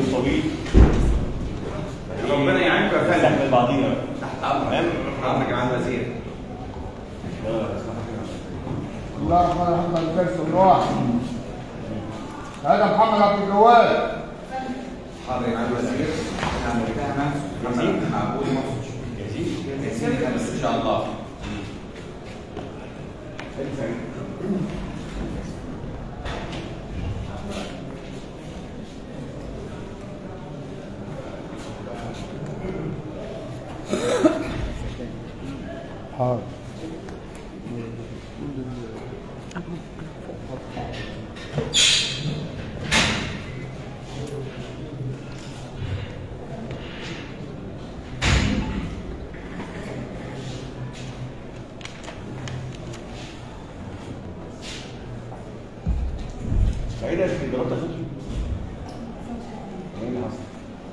طويل ربنا يعينكم يا فندم نستحمل بعضينا تحت امرك امرك يا معالي الوزير بسم الله الرحمن الرحيم مالك درس واحد هذا محمد عبد الجواد حاضر يا معالي الوزير احنا مرتاحنا محمد معقول مصر جاهزين بس ان شاء الله حاضر سعيدة في جربت اشوف ايه اللي حصل؟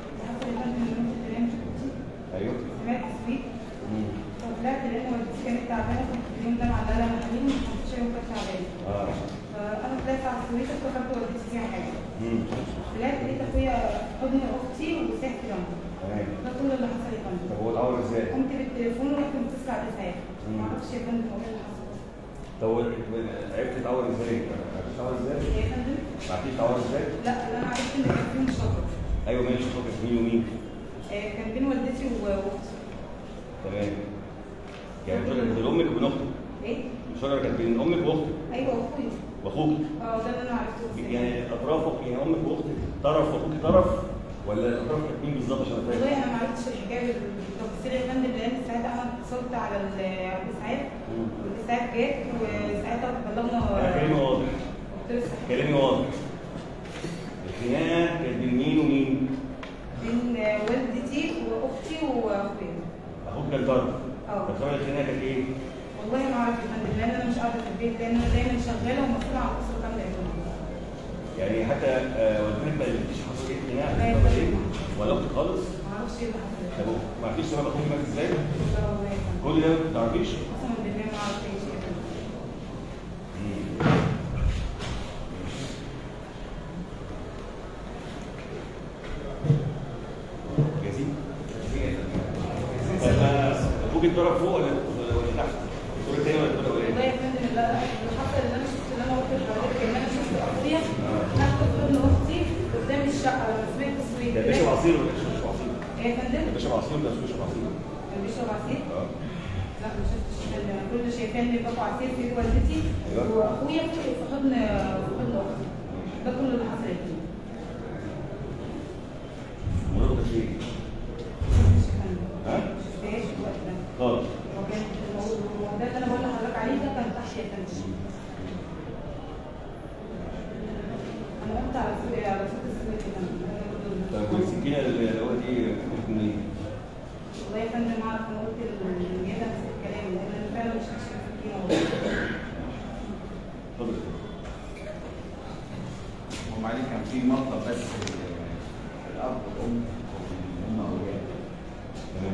ايوه مم. طلعت لان والدتي كانت تعبانه كنت اليوم ده معلقه محاليل ما كنتش يوم كانت تعبانه اه فانا طلعت على السويس افتكرت والدتي فيها حاجه مم. طلعت لقيت اخويا حضن اختي وسحت جنبه تمام ده كل اللي حصل يا فندم طب هو اتعور ازاي؟ قمت بالتليفون ورحت متصل على الاسعاف مم. ما اعرفش يا فندم هو ايه اللي حصل طب هو عرفت تتعور ازاي؟ عرفت تتعور ازاي؟ يا فندم ما عرفتيش تتعور ازاي؟ لا اللي انا عرفت ان كان في مشاكل ايوه ماشي فاكر مين ومين؟ آه، كان بين والدتي واختي تمام يعني المشاجره كانت بين امك وبين اختك ايه المشاجره كانت بين امك واختك ايوه اخويا واخوك اه ده اللي انا عرفته ازاي يعني اطرافك يعني امك واختك طرف واخوك طرف ولا الاطراف كانت مين بالظبط عشان والله افهم؟ انا ما عرفتش الحكايه بالتفصيل يا فندم لان ساعتها انا اتصلت على ال- على الاسعاف مم. والاسعاف جت وساعتها يعني بلغنا كلامي واضح دكتور الصحة. كلامي واضح الخناقه كانت بين مين ومين؟ بين والدتي واختي واخويا اخوك كان طرف اه. طب سبب الخناقه كانت ايه؟ والله ما اعرف يا فندم لان انا مش قاعده في البيت لان انا دايما شغاله ومسؤوله عن الاسره كامله يا فندم يعني حتى آه، والدتك ما قالتليش حصل ايه خناقه لا يا ولا فندم. ايه؟ ولا اختك خالص؟ ما اعرفش ايه اللي حصل طب ما عرفتيش سبب اخوك مات ازاي؟ لا والله يا فندم كل ده ما تعرفيش؟ قسما بالله ما اعرف اي شيء يا فندم جاهزين؟ طب آه، اخوك اتضرب فوق ولا ولا تحت؟ الدور التاني ولا الدور والله الاولاني؟ يا فندم اللي اللي حصل اللي انا شفت اللي انا قلت لحضرتك ان انا شفت اخويا تحت ابن اختي قدام الشقه لما سمعت الصويت ده بيشرب عصير ولا بيشرب عصير؟ ايه يا فندم؟ ده بيشرب عصير ولا مش بيشرب عصير؟ كان بيشرب عصير؟ اه لا ما شفتش الفيلم انا كل اللي شايفاه ان بابا عصير في ايد والدتي أيوة. واخويا في في حضن في حضن اختي ده كل اللي حصل يا فندم مراتك فين؟ ما شفتش يا فندم ها؟ ما شفتهاش في الوقت ده خالص هو كان الموضوع ده اللي انا بقول لحضرتك عليه ده كان تحت يا فندم انا قمت على صوت على صوت السويت يا فندم طب والسكينه اللي هو دي كانت منين؟ والله يا فندم اعرف ان قلت الجيده نفس الكلام لان انا فعلا مش هكشف السكينه والله اتفضل هم عليه كان في مطلب بس ال- الاب والام هم اولاد تمام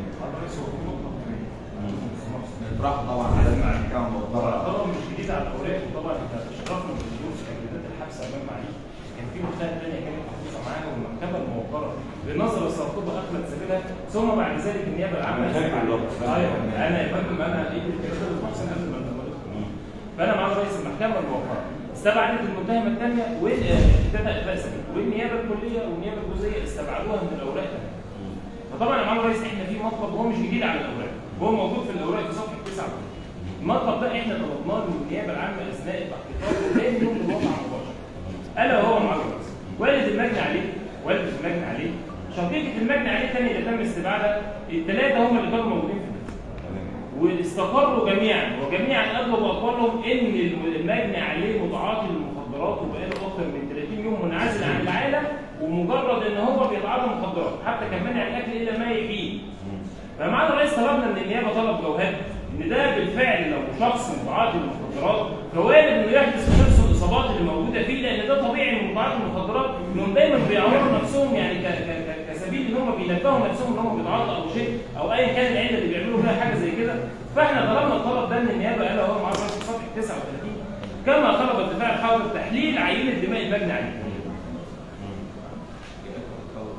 راح طبعا على المحكمه مضطره طبعا مش جديد على الاوراق وطبعا احنا اشرفنا بالدور في تجديدات الحبس امام معالي كان في مشاهد ثانيه كانت محفوظه معانا والمحكمه الموقره بنظر السرطبه اخلت سبيلها ثم بعد ذلك النيابه العامه أنا فاكر الوقت. ايوه انا يا فندم انا ايدي الكلام المحسن قبل ما نتمرد فانا مع رئيس المحكمه الموقره استبعدت المتهمه الثانيه وابتدى اخلاء سبيل والنيابه الكليه والنيابه الجزئيه استبعدوها من الاوراق فطبعا يا معالي الرئيس احنا في مطلب هو مش جديد على الاوراق هو موجود في الاوراق في صفحه 9 المطلب ده احنا طلبناه من النيابه العامه اثناء التحقيقات وثاني يوم الوضع مباشر الا وهو معالي الرئيس والد المجني عليه والد المجني عليه شقيقه المجني عليه الثاني اللي تم استبعادها الثلاثه هم اللي كانوا موجودين في البيت تمام واستقروا جميعا وجميعا اغلبوا اقوالهم ان المجني عليه متعاطي للمخدرات وبقاله اكثر من 30 يوم منعزل عن العالم ومجرد ان هو بيتعاطى مخدرات حتى كان منع الاكل الا ما يحييه فمعنا الرئيس طلبنا من النيابه طلب جوهري ان ده بالفعل لو شخص متعاطي للمخدرات فوارد انه يحدث في نفسه الاصابات اللي موجوده فيه لان ده طبيعي من متعاطي المخدرات انهم دايما بيعوروا نفسهم يعني ك- ك- ك- كسبيل ان هم بينبهوا نفسهم ان هم بيتعاطوا او شيء او ايا كان العله اللي بيعملوا فيها حاجه زي كده فاحنا طلبنا الطلب ده من النيابه الا هو معرض في صفحه 39 كما طلب الدفاع الحر تحليل عينه دماء المجني عليه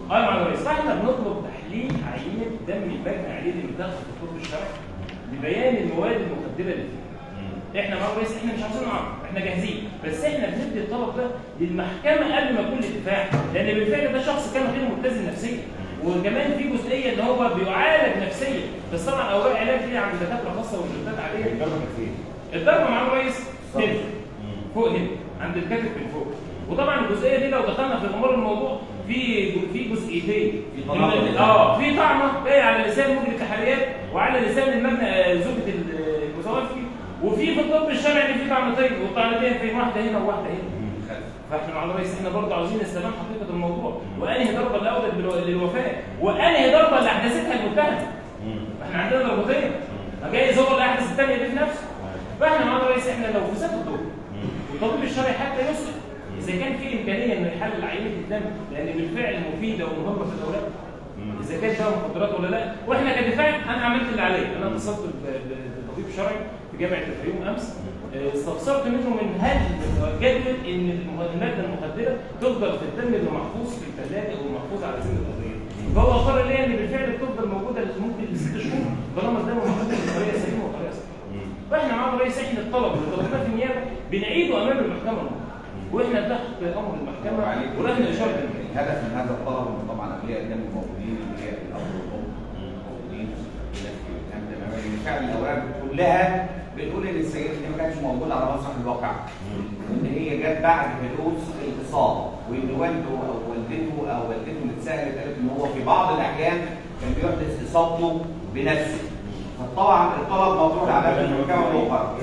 فاحنا بنطلب تحليل عينه دم المجني عليه اللي متاخد في الطب الشرعي لبيان المواد المخدره اللي فيه. احنا مع الرئيس احنا مش عاوزين نعرف احنا جاهزين بس احنا بندي الطلب ده للمحكمه قبل ما يكون الدفاع لان بالفعل ده شخص كان غير متزن نفسيا وكمان في جزئيه ان هو بيعالج نفسيا بس طبعا اوراق علاج دي عند دكاتره خاصه وروشتات عاديه الضربه فين؟ الضربه مع الرئيس هنا فوق هنا عند الكتف من فوق وطبعا الجزئيه دي لو دخلنا في غمار الموضوع في في جزئيتين في طعمة. اه في طعمه جايه على لسان مدير التحريات وعلى لسان المبنى آه، زوجة المتوفي وفي في الطب الشرعي في طعمتين والطعمتين في واحده هنا وواحده هنا فاحنا مع الرئيس احنا برضه عاوزين نستلم حقيقه الموضوع وانهي ضربه اللي اودت بالو- للوفاه وانهي ضربه اللي احدثتها المتهم احنا عندنا ضربتين جايز هو اللي احدث الثانيه دي في نفسه فاحنا مع الرئيس احنا لو فساد الدور والطبيب الشرعي حتى يسال اذا كان في امكانيه انه يحلل عينه الدم لان بالفعل مفيده ومهمه في الاولاد اذا كان ده مخدرات ولا لا واحنا كدفاع انا عملت اللي عليا انا اتصلت ب- ب- بطبيب شرعي في جامعه الفيوم امس آه، استفسرت منه من هل جدول ان الم- الماده المخدره تفضل في الدم اللي محفوظ في الثلاجه ومحفوظ على سن القضيه فهو اقر لي ان بالفعل بتفضل موجوده ممكن لست شهور طالما الدم محفوظ بطريقه سليمه وطريقه صحيحه فاحنا مع الرئيس احنا الطلب اللي طلبناه في النيابه بنعيده امام المحكمه واحنا تحت امر المحكمه ولجنه اشاره المحكمة. الهدف من هذا الطلب إن طبعا اولياء الدم الموجودين اللي هي الاب والام موجودين الكلام تماما لان فعلا الاوراق كلها بتقول ان السيده دي ما كانتش موجوده على مسرح الواقع وان هي جت بعد حدوث الاتصال وان والده او والدته او والدته اللي اتسالت قالت ان هو في بعض الاحيان كان بيحدث اصابته بنفسه فطبعا الطلب موضوع على باب المحكمه الاخرى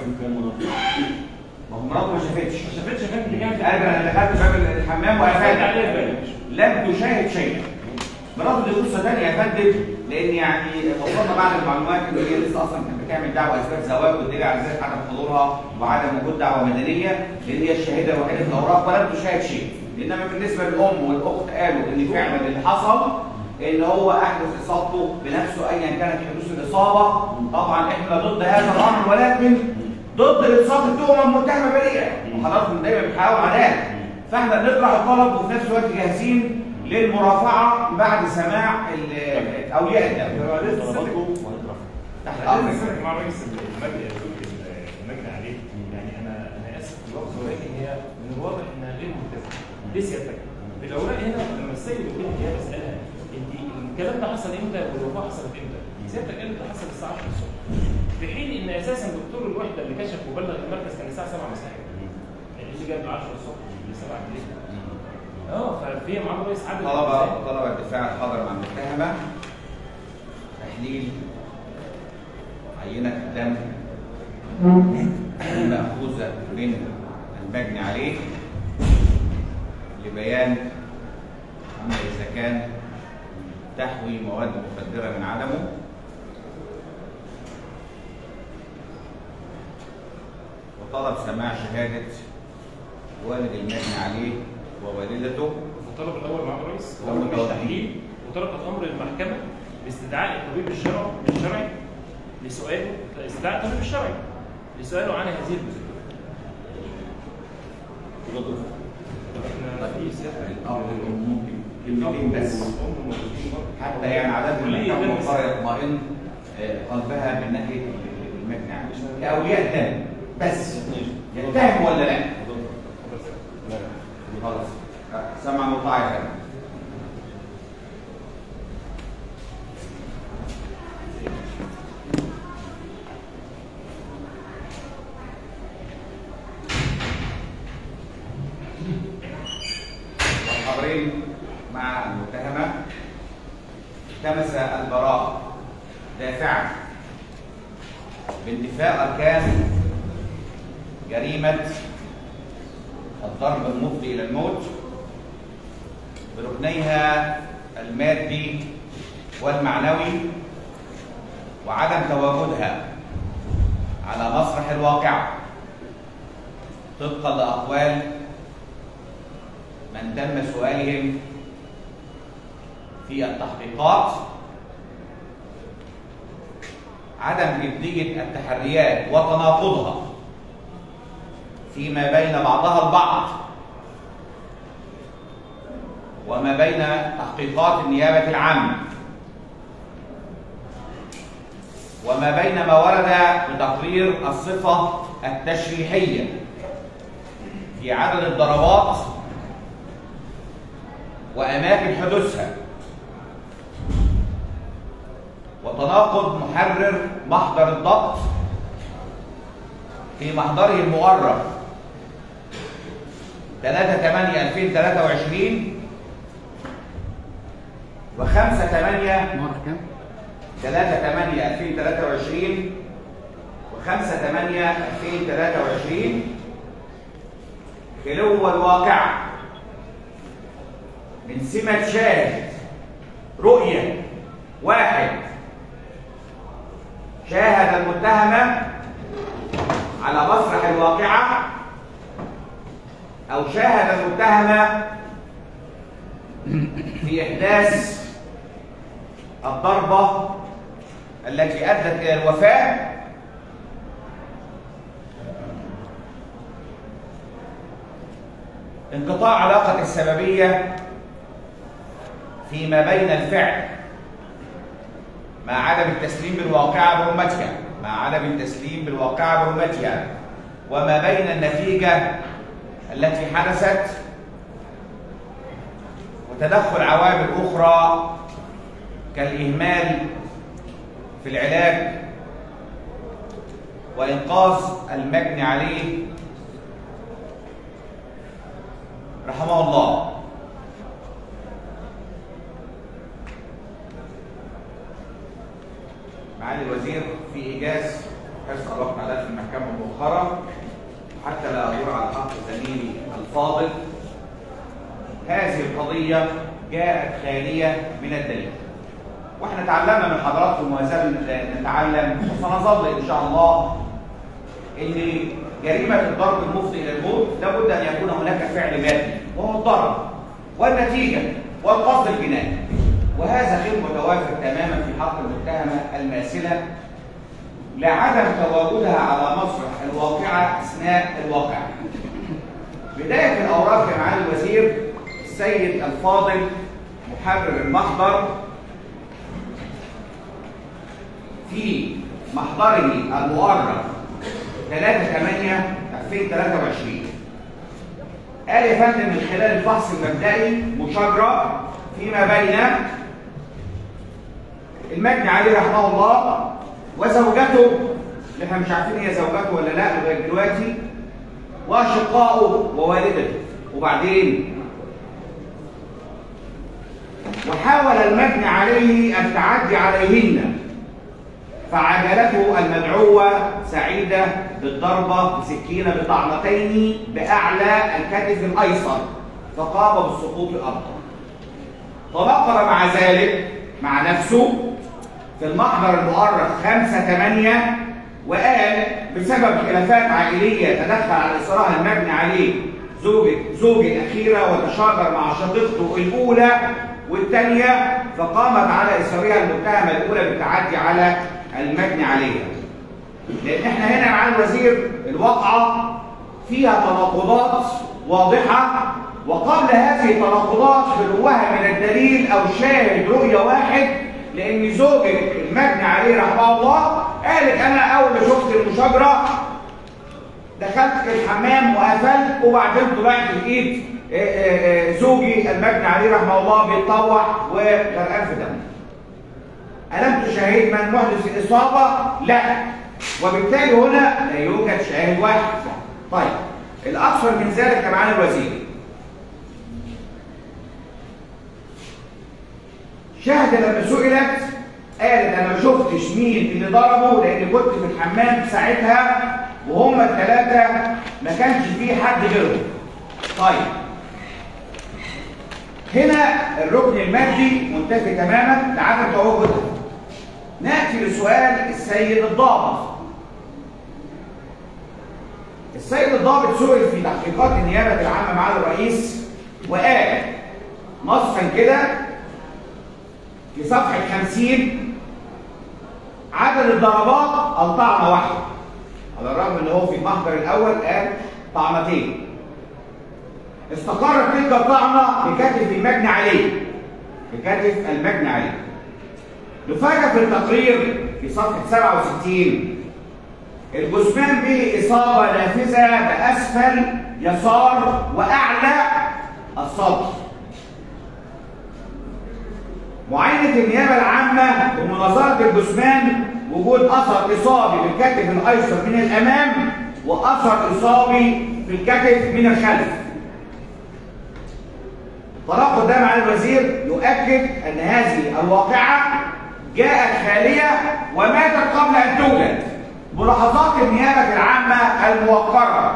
ما هو مراته ما شافتش ما شافتش يا فندم كام قال انا دخلت باب الحمام فات وقفلت عليه الباب. لم تشاهد شيئا مراته دي قصه ثانيه يا فندم لان يعني وصلنا بعد المعلومات ان هي لسه اصلا كانت بتعمل دعوه اثبات زواج والدليل على ذلك عدم حضورها وعدم وجود دعوه مدنيه لان هي الشاهده الوحيده في الاوراق ولم تشاهد شيء انما بالنسبه للام والاخت قالوا ان فعلا اللي حصل ان هو احدث اصابته بنفسه ايا كانت حدوث الاصابه طبعا احنا ضد هذا الامر ولكن ضد الاتصال التهمه المتهمه بريئه وحضراتكم دايما بتحاولوا عداله فاحنا بنطرح الطلب وفي نفس الوقت جاهزين للمرافعه بعد سماع ال- اولياء الدم تحت عايز امرك اسالك مع رئيس المجلس المجني عليه يعني انا انا اسف في اللفظ ولكن هي من الواضح انها غير ملتزمه ليه سيادتك؟ في الاوراق هنا لما السيد وكيل النيابه سالها انت الكلام ده حصل امتى والوفاه حصلت امتى؟ سيادتك قالت ده حصل الساعه 10 الصبح في حين ان اساسا دكتور الوحده اللي كشف وبلغ المركز كان الساعه 7 مساء يعني اللي جاب 10 الصبح ل 7 بالليل اه ففي معاه رئيس عدد طلب طلب الدفاع الحاضر مع المتهمه تحليل عينه الدم المأخوذة من المجني عليه لبيان أما إذا كان تحوي مواد مخدرة من عدمه وطلب سماع شهادة والد المجني عليه ووالدته الطلب الاول مع الرئيس هو هو مش متوقف. تحليل وتركت امر المحكمه باستدعاء الطبيب الشرعي الشرعي لسؤاله استدعاء الطبيب الشرعي لسؤاله عن هذه الجزئيه. احنا في سيادة الأب والأم ممكن كلمتين بس الأم موجودين برضه. حتى يعني عادات وليه المحكمة يتم مضطر يطمئن آه، قلبها من ناحية المجني عليه كأولياء دم بس يتهم ولا لا؟ خلاص آه، سمع مطاع يا فندم والحاضرين مع المتهمة التمس البراء دافعا بانتفاء أركان جريمة الضرب المفضي إلى الموت بركنيها المادي والمعنوي وعدم تواجدها على مسرح الواقع طبقا لأقوال من تم سؤالهم في التحقيقات عدم جدية التحريات وتناقضها فيما بين بعضها البعض وما بين تحقيقات النيابة العامة وما بين ما ورد في تقرير الصفة التشريحية في عدد الضربات وأماكن حدوثها وتناقض محرر محضر الضبط في محضره المؤرخ 3 8 2023 و 5 8 مرة كام؟ 3 8 2023 و 5 8 2023 خلو الواقع من سمة شاهد رؤية واحد شاهد المتهم على مسرح الواقعة أو شاهد المتهم في إحداث الضربة التي أدت إلى الوفاة انقطاع علاقة السببية فيما بين الفعل مع عدم التسليم بالواقعة برمتها مع عدم التسليم بالواقعة برمتها وما بين النتيجة التي حدثت وتدخل عوامل أخرى كالإهمال في العلاج وإنقاذ المجني عليه رحمه الله معالي الوزير في إيجاز حرص الله تعالى في المحكمة مؤخرا حتى لا أدور على حق زميلي الفاضل هذه القضية جاءت خالية من الدليل واحنا تعلمنا من حضراتكم وما زال نتعلم وسنظل ان شاء الله ان جريمه الضرب المفضي الى الموت لابد ان يكون هناك فعل مادي وهو الضرب والنتيجه والقصد الجنائي وهذا غير متوافر تماما في حق المتهمه الماثله لعدم تواجدها على مسرح الواقعه اثناء الواقعه. بدايه الاوراق يا معالي الوزير السيد الفاضل محرر المحضر في محضره المؤرخ 3 8 2023 قال يا فندم من خلال الفحص المبدئي مشاجرة فيما بين المجني عليه رحمه الله وزوجته اللي احنا مش عارفين هي زوجته ولا لا لغايه دلوقتي واشقائه ووالدته وبعدين وحاول المجني عليه التعدي عليهن فعجلته المدعوة سعيدة بالضربة بسكينة بطعنتين بأعلى الكتف الأيسر فقام بالسقوط الأرض تبقر مع ذلك مع نفسه في المحضر المؤرخ 5 8 وقال بسبب خلافات عائلية تدخل على إصرار المبني عليه زوجة زوجي الأخيرة وتشاجر مع شقيقته الأولى والثانية فقامت على إصرارها المتهمة الأولى بالتعدي على المجني عليها لان احنا هنا مع الوزير الواقعه فيها تناقضات واضحه وقبل هذه التناقضات خلوها من الدليل او شاهد رؤيه واحد لان زوجة المجني عليه رحمه الله قالت انا اول ما شفت المشاجره دخلت الحمام وقفلت وبعدين طلعت لقيت زوجي المجني عليه رحمه الله بيتطوع وغرقان في دمه ألم تشاهد من محدث الإصابة؟ لا وبالتالي هنا لا يوجد شاهد واحد طيب الأكثر من ذلك يا معالي الوزير شاهد لما سئلت قالت أنا ما شفتش مين اللي ضربه لأن كنت في الحمام ساعتها وهم الثلاثة ما كانش فيه حد غيرهم طيب هنا الركن المادي منتفي تماما لعدم تواجده ناتي لسؤال السيد الضابط السيد الضابط سئل في تحقيقات النيابه العامه مع الرئيس وقال نصا كده في صفحه 50 عدد الضربات الطعنه واحده على الرغم ان هو في المحضر الاول قال طعنتين استقرت تلك الطعنه بكتف المجني عليه بكتف المجني عليه نفاجأ في التقرير في صفحه 67 الجثمان به اصابه نافذه باسفل يسار واعلى الصدر معاينة النيابة العامة ومناظرة الجثمان وجود أثر إصابي في الكتف الأيسر من الأمام وأثر إصابي في الكتف من الخلف. طلاق قدام على الوزير يؤكد أن هذه الواقعة جاءت خالية وماتت قبل أن تولد. ملاحظات النيابة العامة الموقرة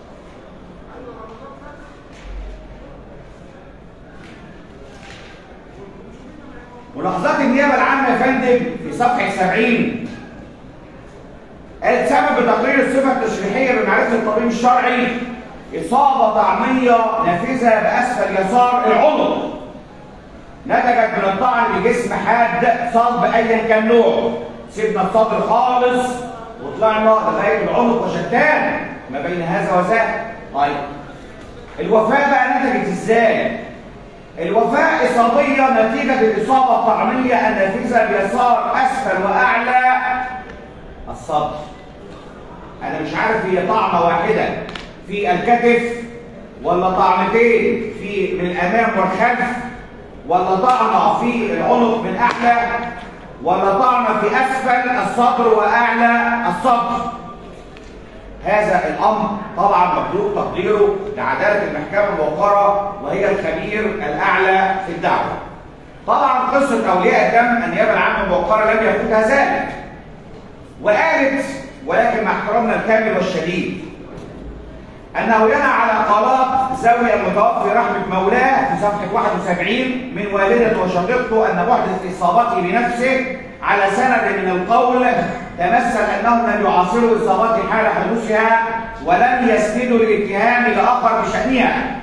ملاحظات النيابه العامه يا فندم في صفحه 70 قالت سبب تقرير الصفه التشريحيه بمعرفه الطبيب الشرعي اصابه طعميه نافذه باسفل يسار العنق نتجت من الطعن بجسم حاد صلب ايا كان نوعه سيبنا الصدر خالص وطلعنا لغايه العنق وشتان ما بين هذا وذاك طيب الوفاه بقى نتجت ازاي الوفاة إصابية نتيجة الإصابة الطعمية النافذة بيسار أسفل وأعلى الصدر. أنا مش عارف هي طعنة واحدة في الكتف ولا طعنتين في من الأمام والخلف ولا طعنة في العنق من أعلى ولا طعنة في أسفل الصدر وأعلى الصدر. هذا الامر طبعا مطلوب تقديره لعداله المحكمه الموقره وهي الخبير الاعلى في الدعوه. طبعا قصه اولياء الدم النيابه العامه الموقره لم يفوتها ذلك. وقالت ولكن مع احترامنا الكامل والشديد انه ينع على قرارات زاويه المتوفي رحمه مولاه في صفحه 71 من والده وشقيقته ان محدث اصابته بنفسه على سند من القول تمثل انهم لم يعاصروا اصابات حال حدوثها ولم يسندوا الاتهام لاخر بشانها.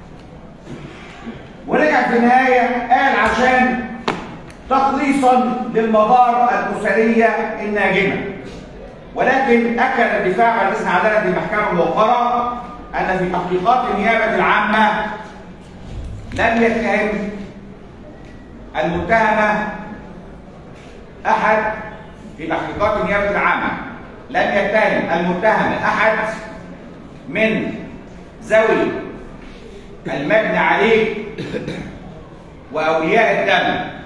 ورجع في النهايه قال عشان تخليصا للمضار الاسريه الناجمه. ولكن اكد الدفاع عن اذن عداله المحكمه الموقره ان في تحقيقات النيابه العامه لم يتهم المتهمه احد في تحقيقات النيابه العامه لم يتهم المتهم احد من ذوي المجني عليه واولياء الدم